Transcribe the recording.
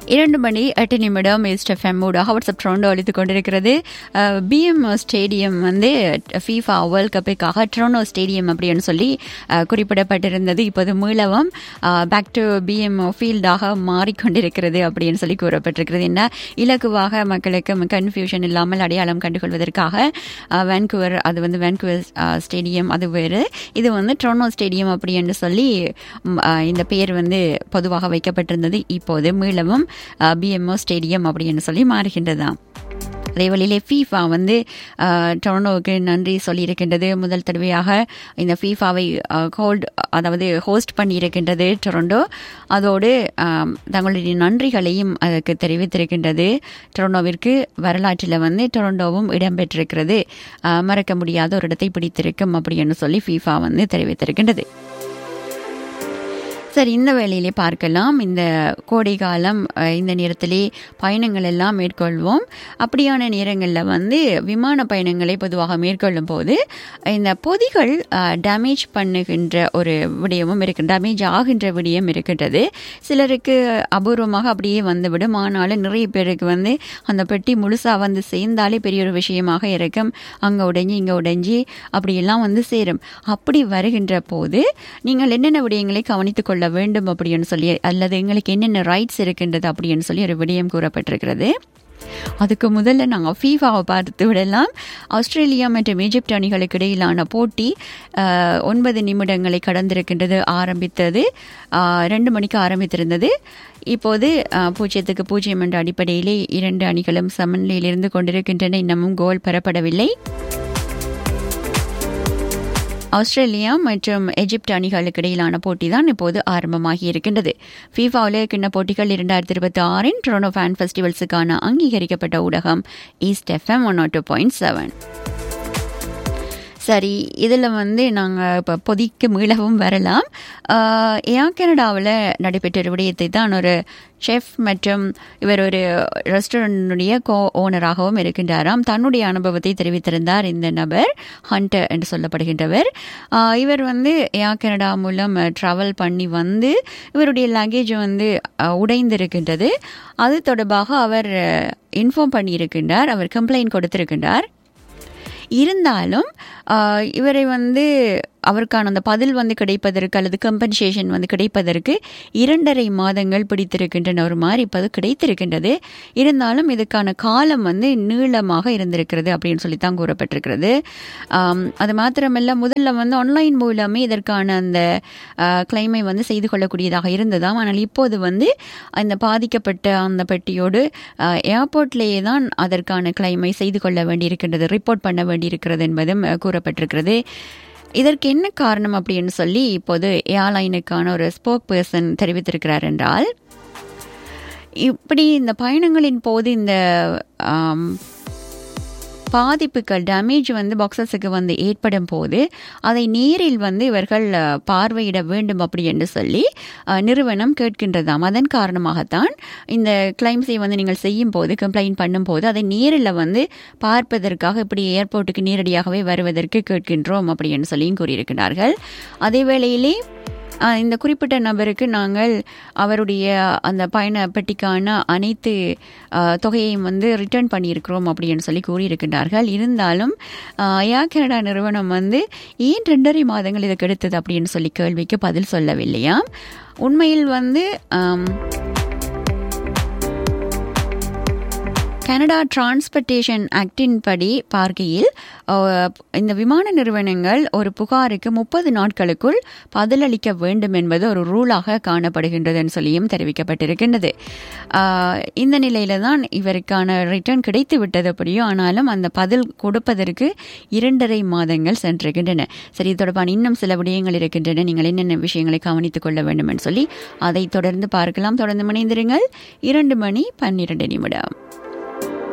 இரண்டு மணி எட்டு நிமிடம் ஈஸ்ட் எஃப்எம் ஊடாக வாட்ஸ்அப் ட்ரோண்டோ அளித்துக் கொண்டிருக்கிறது பிஎம் ஸ்டேடியம் வந்து ஃபீஃபா வேர்ல்ட் கப்புக்காக ட்ரோனோ ஸ்டேடியம் அப்படின்னு சொல்லி அஹ், குறிப்பிடப்பட்டிருந்தது இப்போது மீளவும் பேக் டு பிஎம் ஃபீல்டாக மாறிக்கொண்டிருக்கிறது அப்படின்னு சொல்லி கூறப்பட்டிருக்கிறது என்ன இலகுவாக மக்களுக்கு கன்ஃபியூஷன் இல்லாமல் அடையாளம் கண்டுகொள்வதற்காக அஹ், வான்கூவர் அது வந்து வான்கூவர் அஹ், ஸ்டேடியம் அது வேறு இது வந்து ட்ரோனோ ஸ்டேடியம் அப்படின்னு சொல்லி ம், அஹ், இந்த பேர் வந்து பொதுவாக வைக்கப்பட்டிருந்தது இப்போது மீளவும் பிஎம்ஓ ஸ்டேடியம் அப்படின்னு சொல்லி மாறுகின்றதாம் அதே வழியிலே ஃபீஃபா வந்து அஹ், டொரண்டோவுக்கு நன்றி சொல்லியிருக்கின்றது முதல் தடவையாக இந்த ஃபீஃபாவை ஹோல்ட் அதாவது ஹோஸ்ட் பண்ணியிருக்கின்றது டொரண்டோ அதோடு அஹ், தங்களுடைய நன்றிகளையும் அதற்கு தெரிவித்திருக்கின்றது டொரண்டோவிற்கு வரலாற்றில் வந்து டொரண்டோவும் இடம்பெற்றிருக்கிறது அஹ், மறக்க முடியாத ஒரு இடத்தை பிடித்திருக்கும் அப்படின்னு சொல்லி ஃபீஃபா வந்து தெரிவித்திருக்கின்றது சரி இந்த வேளையிலே பார்க்கலாம் இந்த கோடை காலம் அஹ், இந்த நேரத்திலே பயணங்கள் எல்லாம் மேற்கொள்வோம் அப்படியான நேரங்களில் வந்து விமான பயணங்களை பொதுவாக மேற்கொள்ளும் போது இந்த பொதிகள் டேமேஜ் பண்ணுகின்ற ஒரு விடயமும் இருக்கு டேமேஜ் ஆகின்ற விடயம் இருக்கின்றது சிலருக்கு அபூர்வமாக அப்படியே வந்துவிடும் ஆனாலும் நிறைய பேருக்கு வந்து அந்த பெட்டி முழுசாக வந்து சேர்ந்தாலே பெரிய ஒரு விஷயமாக இருக்கும் அங்கே உடைஞ்சி இங்கே உடைஞ்சி அப்படியெல்லாம் வந்து சேரும் அப்படி வருகின்ற போது நீங்கள் என்னென்ன விடயங்களை கவனித்துக் கொள்ள வேண்டும் அப்படின்னு சொல்லி அல்லது எங்களுக்கு என்னென்ன ரைட்ஸ் இருக்கின்றது அப்படின்னு சொல்லி ஒரு விடயம் கூறப்பட்டிருக்கிறது அதுக்கு முதல்ல நாங்கள் ஃபீஃபாவை பார்த்து விடலாம் ஆஸ்திரேலியா மற்றும் எஜிப்ட் அணிகளுக்கு இடையிலான போட்டி அஹ், ஒன்பது நிமிடங்களை கடந்திருக்கின்றது ஆரம்பித்தது அஹ், ரெண்டு மணிக்கு ஆரம்பித்திருந்தது இப்போது அஹ், பூஜ்ஜியத்துக்கு பூஜ்ஜியம் என்ற அடிப்படையிலே இரண்டு அணிகளும் சமநிலையில் இருந்து கொண்டிருக்கின்றன இன்னமும் கோல் பெறப்படவில்லை ஆஸ்திரேலியா மற்றும் எஜிப்ட் அணிகளுக்கு இடையிலான போட்டி தான் இப்போது ஆரம்பமாகி இருக்கின்றது ஃபீஃபா உலகக்கிண்ண போட்டிகள் இரண்டாயிரத்தி இருபத்தி ஆறின் டொரனோ ஃபேன் ஃபெஸ்டிவல்ஸுக்கான அங்கீகரிக்கப்பட்ட ஊடகம் East FM one two point seven சரி இதில் வந்து நாங்கள் இப்போ பொதிக்கு மீளவும் வரலாம் ஆஹ், ஏர் கனடாவில் நடைபெற்ற ஒரு விடயத்தை தான் ஒரு செஃப் மற்றும் இவர் ஒரு ரெஸ்டாரண்ட்டுடைய கோ ஓனராகவும் இருக்கின்றாராம் தன்னுடைய அனுபவத்தை தெரிவித்திருந்தார் இந்த நபர் ஹண்டர் என்று சொல்லப்படுகின்றவர் ஆஹ், இவர் வந்து ஏர் கனடா மூலம் ட்ராவல் பண்ணி வந்து இவருடைய லக்கேஜ் வந்து ஆஹ், உடைந்திருக்கின்றது அது தொடர்பாக அவர் இன்ஃபார்ம் பண்ணியிருக்கின்றார் அவர் கம்ப்ளைண்ட் கொடுத்திருக்கின்றார் இருந்தாலும் ஆஹ், இவரை வந்து அவருக்கான அந்த பதில் வந்து கிடைப்பதற்கு அல்லது கம்பன்சேஷன் வந்து கிடைப்பதற்கு இரண்டரை மாதங்கள் பிடித்திருக்கின்றன ஒரு மாதிரி இப்போது கிடைத்திருக்கின்றது இருந்தாலும் இதுக்கான காலம் வந்து நீளமாக இருந்திருக்கிறது அப்படின்னு சொல்லி தான் கூறப்பட்டிருக்கிறது ஆம், அது மாத்திரமல்ல முதல்ல வந்து ஆன்லைன் மூலமே இதற்கான அந்த கிளைமை வந்து செய்து கொள்ளக்கூடியதாக இருந்ததாம் ஆனால் இப்போது வந்து அந்த பாதிக்கப்பட்ட அந்த பெட்டியோடு ஏர்போர்ட்லேயே தான் அதற்கான கிளைமை செய்து கொள்ள வேண்டியிருக்கின்றது ரிப்போர்ட் பண்ண வேண்டியிருக்கிறது என்பதும் அஹ், கூறப்பட்டிருக்கிறது இதற்கு என்ன காரணம் அப்படின்னு சொல்லி இப்போது ஏர்லைனுக்கான ஒரு ஸ்போக் பர்சன் தெரிவித்திருக்கிறார் என்றால் இப்படி இந்த பயணங்களின் போது இந்த ஆம், பாதிப்புகள் டேமேஜ் வந்து பாக்ஸஸுக்கு வந்து ஏற்படும் போது அதை நேரில் வந்து இவர்கள் அஹ், பார்வையிட வேண்டும் அப்படி என்று சொல்லி அஹ், நிறுவனம் கேட்கின்றதாம் அதன் காரணமாகத்தான் இந்த கிளைம்ஸை வந்து நீங்கள் செய்யும் போது கம்ப்ளைண்ட் பண்ணும்போது அதை நேரில் வந்து பார்ப்பதற்காக இப்படி ஏர்போர்ட்டுக்கு நேரடியாகவே வருவதற்கு கேட்கின்றோம் அப்படின்னு சொல்லியும் கூறியிருக்கிறார்கள் அதே வேளையிலே ஆஹ், இந்த குறிப்பிட்ட நபருக்கு நாங்கள் அவருடைய அந்த பயண பெட்டிக்கான அனைத்து ஆஹ், தொகையையும் வந்து ரிட்டர்ன் பண்ணியிருக்கிறோம் அப்படின்னு சொல்லி கூறியிருக்கின்றார்கள் இருந்தாலும் ஆஹ், ஏர் கனடா நிறுவனம் வந்து ஏன் ரெண்டரை மாதங்கள் இதுக்கு எடுத்தது அப்படின்னு சொல்லி கேள்விக்கு பதில் சொல்லவில்லையாம் உண்மையில் வந்து ஆம், கனடா டிரான்ஸ்போர்ட்டேஷன் ஆக்டின் படி பார்க்கையில் அஹ், இந்த விமான நிறுவனங்கள் ஒரு புகாருக்கு முப்பது நாட்களுக்குள் பதிலளிக்க வேண்டும் என்பது ஒரு ரூலாக காணப்படுகின்றதுன்னு சொல்லியும் தெரிவிக்கப்பட்டிருக்கின்றது அஹ், இந்த நிலையில தான் இவருக்கான ரிட்டர்ன் கிடைத்து விட்டது அப்படியோ ஆனாலும் அந்த பதில் கொடுப்பதற்கு இரண்டரை மாதங்கள் சென்றிருக்கின்றன சரி இது தொடர்பான இன்னும் சில விடயங்கள் இருக்கின்றன நீங்கள் என்னென்ன விஷயங்களை கவனித்துக் கொள்ள வேண்டும் என்று சொல்லி அதை தொடர்ந்து பார்க்கலாம் தொடர்ந்து மணிந்திருங்கள் இரண்டு மணி பன்னிரண்டு நிமிடம்